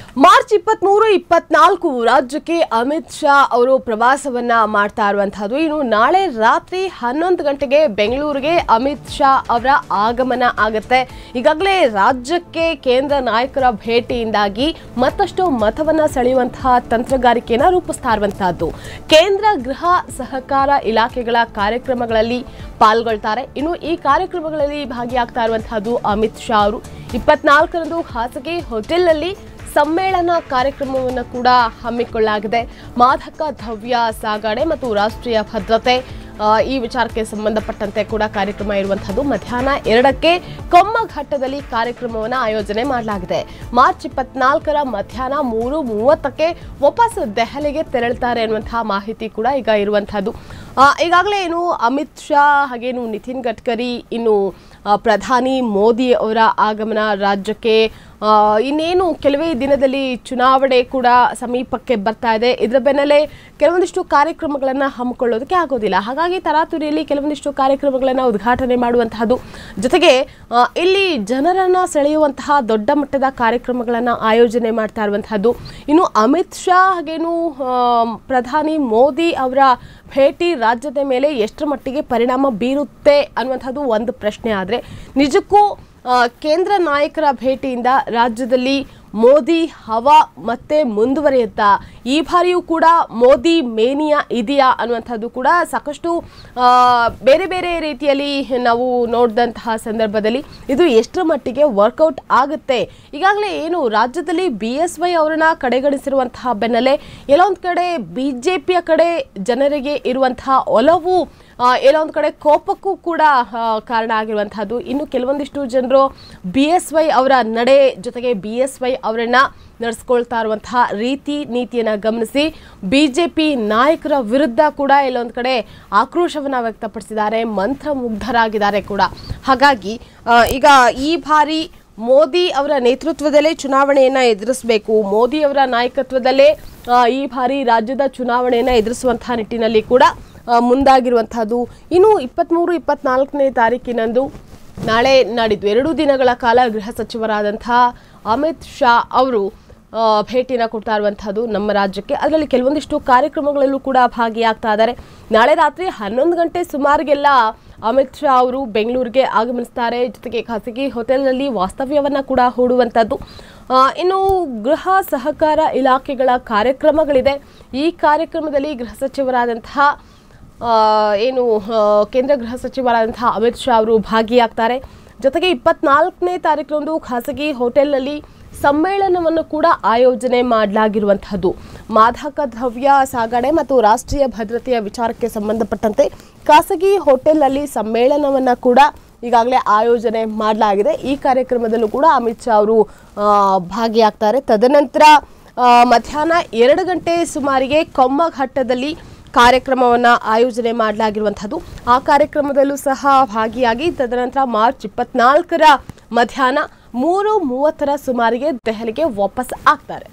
March ಇಪ್ಪತ್ಮೂರು ಇಪ್ಪತ್ನಾಲ್ಕು ರಾಜ್ಯಕ್ಕೆ ಅಮಿತ್ ಶಾ ಅವರು ಪ್ರವಾಸವನ್ನ ಮಾಡ್ತಾ ಇರುವಂತಹದ್ದು ಇನ್ನು ನಾಳೆ ರಾತ್ರಿ ಹನ್ನೊಂದು ಗಂಟೆಗೆ ಬೆಂಗಳೂರಿಗೆ ಅಮಿತ್ ಶಾ ಅವರ ಆಗಮನ ಆಗುತ್ತೆ ಈಗಾಗಲೇ ರಾಜ್ಯಕ್ಕೆ ಕೇಂದ್ರ ನಾಯಕರ ಭೇಟಿಯಿಂದಾಗಿ ಮತ್ತಷ್ಟು ಮತವನ್ನ ಸೆಳೆಯುವಂತಹ ತಂತ್ರಗಾರಿಕೆಯನ್ನ ರೂಪಿಸ್ತಾ ಇರುವಂತಹದ್ದು ಕೇಂದ್ರ ಗೃಹ ಸಹಕಾರ ಇಲಾಖೆಗಳ ಕಾರ್ಯಕ್ರಮಗಳಲ್ಲಿ ಪಾಲ್ಗೊಳ್ತಾರೆ ಇನ್ನು ಈ ಕಾರ್ಯಕ್ರಮಗಳಲ್ಲಿ ಭಾಗಿಯಾಗ್ತಾ ಇರುವಂತಹದ್ದು ಅಮಿತ್ ಶಾ ಅವರು ಇಪ್ಪತ್ನಾಲ್ಕರಂದು ಖಾಸಗಿ ಹೋಟೆಲ್ನಲ್ಲಿ ಸಮ್ಮೇಳನ ಕಾರ್ಯಕ್ರಮವನ್ನು ಕೂಡ ಹಮ್ಮಿಕೊಳ್ಳಲಾಗಿದೆ ಮಾದಕ ದ್ರವ್ಯ ಸಾಗಣೆ ಮತ್ತು ರಾಷ್ಟ್ರೀಯ ಭದ್ರತೆ ಆ, ಈ ವಿಚಾರಕ್ಕೆ ಸಂಬಂಧಪಟ್ಟಂತೆ ಕೂಡ ಕಾರ್ಯಕ್ರಮ ಇರುವಂತಹದ್ದು ಮಧ್ಯಾಹ್ನ ಎರಡಕ್ಕೆ ಕೊಮ್ಮಘಟ್ಟದಲ್ಲಿ ಕಾರ್ಯಕ್ರಮವನ್ನು ಆಯೋಜನೆ ಮಾಡಲಾಗಿದೆ ಮಾರ್ಚ್ ಇಪ್ಪತ್ನಾಲ್ಕರ ಮಧ್ಯಾಹ್ನ ಮೂರು ಮೂವತ್ತಕ್ಕೆ ವಾಪಸ್ ದೆಹಲಿಗೆ ತೆರಳುತ್ತಾರೆ ಅನ್ನುವಂತಹ ಮಾಹಿತಿ ಕೂಡ ಈಗ ಇರುವಂತಹದ್ದು ಆ, ಈಗಾಗಲೇ ಏನು ಅಮಿತ್ ಶಾ ಹಾಗೇನು ನಿತಿನ್ ಗಡ್ಕರಿ ಇನ್ನು ಆ, ಪ್ರಧಾನಿ ಮೋದಿ ಅವರ ಆಗಮನ ರಾಜ್ಯಕ್ಕೆ ಆ, ಇನ್ನೇನು ಕೆಲವೇ ದಿನದಲ್ಲಿ ಚುನಾವಣೆ ಕೂಡ ಸಮೀಪಕ್ಕೆ ಬರ್ತಾ ಇದೆ ಇದರ ಬೆನ್ನಲ್ಲೇ ಕೆಲವೊಂದಿಷ್ಟು ಕಾರ್ಯಕ್ರಮಗಳನ್ನು ಹಮ್ಮಿಕೊಳ್ಳೋದಕ್ಕೆ ಆಗೋದಿಲ್ಲ ಹಾಗಾಗಿ ತರಾತುರಿಯಲ್ಲಿ ಕೆಲವೊಂದಿಷ್ಟು ಕಾರ್ಯಕ್ರಮಗಳನ್ನು ಉದ್ಘಾಟನೆ ಮಾಡುವಂತಹದ್ದು ಜೊತೆಗೆ ಆ, ಇಲ್ಲಿ ಜನರನ್ನ ಸೆಳೆಯುವಂತಹ ದೊಡ್ಡ ಮಟ್ಟದ ಕಾರ್ಯಕ್ರಮಗಳನ್ನು ಆಯೋಜನೆ ಮಾಡ್ತಾ ಇರುವಂತಹದ್ದು ಇನ್ನು ಅಮಿತ್ ಶಾ ಹಾಗೇನು ಆ, ಪ್ರಧಾನಿ ಮೋದಿ ಅವರ ಭೇಟಿ ರಾಜ್ಯದ ಮೇಲೆ ಎಷ್ಟರ ಮಟ್ಟಿಗೆ ಪರಿಣಾಮ ಬೀರುತ್ತೆ ಅನ್ನುವಂಥದ್ದು ಒಂದು ಪ್ರಶ್ನೆ ಆದರೆ ನಿಜಕ್ಕೂ ಆ, ಕೇಂದ್ರ ನಾಯಕರ ಭೇಟಿಯಿಂದ ರಾಜ್ಯದಲ್ಲಿ ಮೋದಿ ಹವಾ ಮತ್ತೆ ಮುಂದುವರಿಯುತ್ತಾ ಈ ಬಾರಿಯೂ ಕೂಡ ಮೋದಿ ಮೇನಿಯಾ ಇದೆಯಾ ಅನ್ನುವಂಥದ್ದು ಕೂಡ ಸಾಕಷ್ಟು ಆ, ಬೇರೆ ಬೇರೆ ರೀತಿಯಲ್ಲಿ ನಾವು ನೋಡಿದಂತಹ ಸಂದರ್ಭದಲ್ಲಿ ಇದು ಎಷ್ಟರ ಮಟ್ಟಿಗೆ ವರ್ಕೌಟ್ ಆಗುತ್ತೆ ಈಗಾಗಲೇ ಏನು ರಾಜ್ಯದಲ್ಲಿ ಬಿ ಎಸ್ ವೈ ಅವರನ್ನ ಕಡೆಗಣಿಸಿರುವಂತಹ ಬೆನ್ನಲ್ಲೇ ಎಲ್ಲೋ ಒಂದು ಕಡೆ ಬಿ ಜೆ ಪಿಯ ಕಡೆ ಜನರಿಗೆ ಇರುವಂತಹ ಒಲವು ಆ, ಎಲ್ಲೋ ಒಂದು ಕಡೆ ಕೋಪಕ್ಕೂ ಕೂಡ ಆ, ಕಾರಣ ಆಗಿರುವಂತಹದ್ದು ಇನ್ನು ಕೆಲವೊಂದಿಷ್ಟು ಜನರು ಬಿ ಎಸ್ ವೈ ಅವರ ನಡೆ ಜೊತೆಗೆ ಬಿ ಎಸ್ ವೈ ಅವರನ್ನ ನಡೆಸ್ಕೊಳ್ತಾ ಇರುವಂತಹ ರೀತಿ ನೀತಿಯನ್ನ ಗಮನಿಸಿ ಬಿಜೆಪಿ ನಾಯಕರ ವಿರುದ್ಧ ಕೂಡ ಎಲ್ಲೊಂದು ಕಡೆ ಆಕ್ರೋಶವನ್ನ ವ್ಯಕ್ತಪಡಿಸಿದ್ದಾರೆ ಮಂತ್ರಮುಗ್ಧರಾಗಿದ್ದಾರೆ ಕೂಡ ಹಾಗಾಗಿ ಆ, ಈಗ ಈ ಬಾರಿ ಮೋದಿ ಅವರ ನೇತೃತ್ವದಲ್ಲೇ ಚುನಾವಣೆಯನ್ನ ಎದುರಿಸಬೇಕು ಮೋದಿ ಅವರ ನಾಯಕತ್ವದಲ್ಲೇ ಆ, ಈ ಬಾರಿ ರಾಜ್ಯದ ಚುನಾವಣೆಯನ್ನ ಎದುರಿಸುವಂತಹ ನಿಟ್ಟಿನಲ್ಲಿ ಕೂಡ ಆ, ಮುಂದಾಗಿರುವಂತಹದ್ದು ಇನ್ನು ಇಪ್ಪತ್ತ್ಮೂರು ಇಪ್ಪತ್ನಾಲ್ಕನೇ ತಾರೀಕಿನಂದು ನಾಳೆ ನಾಡಿದ್ದು ಎರಡು ದಿನಗಳ ಕಾಲ ಗೃಹ ಸಚಿವರಾದಂತಹ ಅಮಿತ್ ಶಾ ಅವರು ಆ, ಭೇಟಿನ ಕೊಡ್ತಾ ಇರುವಂತಹದ್ದು ನಮ್ಮ ರಾಜ್ಯಕ್ಕೆ ಅದರಲ್ಲಿ ಕೆಲವೊಂದಿಷ್ಟು ಕಾರ್ಯಕ್ರಮಗಳಲ್ಲೂ ಕೂಡ ಭಾಗಿಯಾಗ್ತಾ ಇದ್ದಾರೆ ನಾಳೆ ರಾತ್ರಿ ಹನ್ನೊಂದು ಗಂಟೆ ಸುಮಾರಿಗೆಲ್ಲ ಅಮಿತ್ ಶಾ ಅವರು ಬೆಂಗಳೂರಿಗೆ ಆಗಮಿಸ್ತಾರೆ ಜೊತೆಗೆ ಖಾಸಗಿ ಹೋಟೆಲ್ನಲ್ಲಿ ವಾಸ್ತವ್ಯವನ್ನ ಕೂಡ ಹೂಡುವಂಥದ್ದು ಆ, ಇನ್ನು ಗೃಹ ಸಹಕಾರ ಇಲಾಖೆಗಳ ಕಾರ್ಯಕ್ರಮಗಳಿದೆ ಈ ಕಾರ್ಯಕ್ರಮದಲ್ಲಿ ಗೃಹ ಸಚಿವರಾದಂತಹ ಆ, ಏನು ಆ, ಕೇಂದ್ರ ಗೃಹ ಸಚಿವರಾದಂತಹ ಅಮಿತ್ ಶಾ ಅವರು ಭಾಗಿಯಾಗ್ತಾರೆ ಜೊತೆಗೆ ಇಪ್ಪತ್ನಾಲ್ಕನೇ ತಾರೀಕರಂದು ಖಾಸಗಿ ಹೋಟೆಲ್ನಲ್ಲಿ ಸಮ್ಮೇಳನವನ್ನು ಕೂಡ ಆಯೋಜನೆ ಮಾಡಲಾಗಿರುವಂತಹದ್ದು ಮಾದಕ ದ್ರವ್ಯ ಸಾಗಣೆ ಮತ್ತು ರಾಷ್ಟ್ರೀಯ ಭದ್ರತೆಯ ವಿಚಾರಕ್ಕೆ ಸಂಬಂಧಪಟ್ಟಂತೆ ಖಾಸಗಿ ಹೋಟೆಲ್ನಲ್ಲಿ ಸಮ್ಮೇಳನವನ್ನು ಕೂಡ ಈಗಾಗಲೇ ಆಯೋಜನೆ ಮಾಡಲಾಗಿದೆ ಈ ಕಾರ್ಯಕ್ರಮದಲ್ಲೂ ಕೂಡ ಅಮಿತ್ ಶಾ ಅವರು ಆ, ಭಾಗಿಯಾಗ್ತಾರೆ ತದನಂತರ ಆ, ಮಧ್ಯಾಹ್ನ ಎರಡು ಗಂಟೆ ಸುಮಾರಿಗೆ ಕೊಮ್ಮಘಟ್ಟದಲ್ಲಿ ಕಾರ್ಯಕ್ರಮವನ್ನು ಆಯೋಜನೆ ಮಾಡಲಾಗಿರುವಂಥದ್ದು ಆ ಕಾರ್ಯಕ್ರಮದಲ್ಲೂ ಸಹ ಭಾಗಿಯಾಗಿ ತದನಂತರ ಮಾರ್ಚ್ ಇಪ್ಪತ್ನಾಲ್ಕರ ಮಧ್ಯಾಹ್ನ ಮೂರು ಮೂವತ್ತರ ಸುಮಾರಿಗೆ ದೆಹಲಿಗೆ ವಾಪಸ್ ಆಗ್ತಾರೆ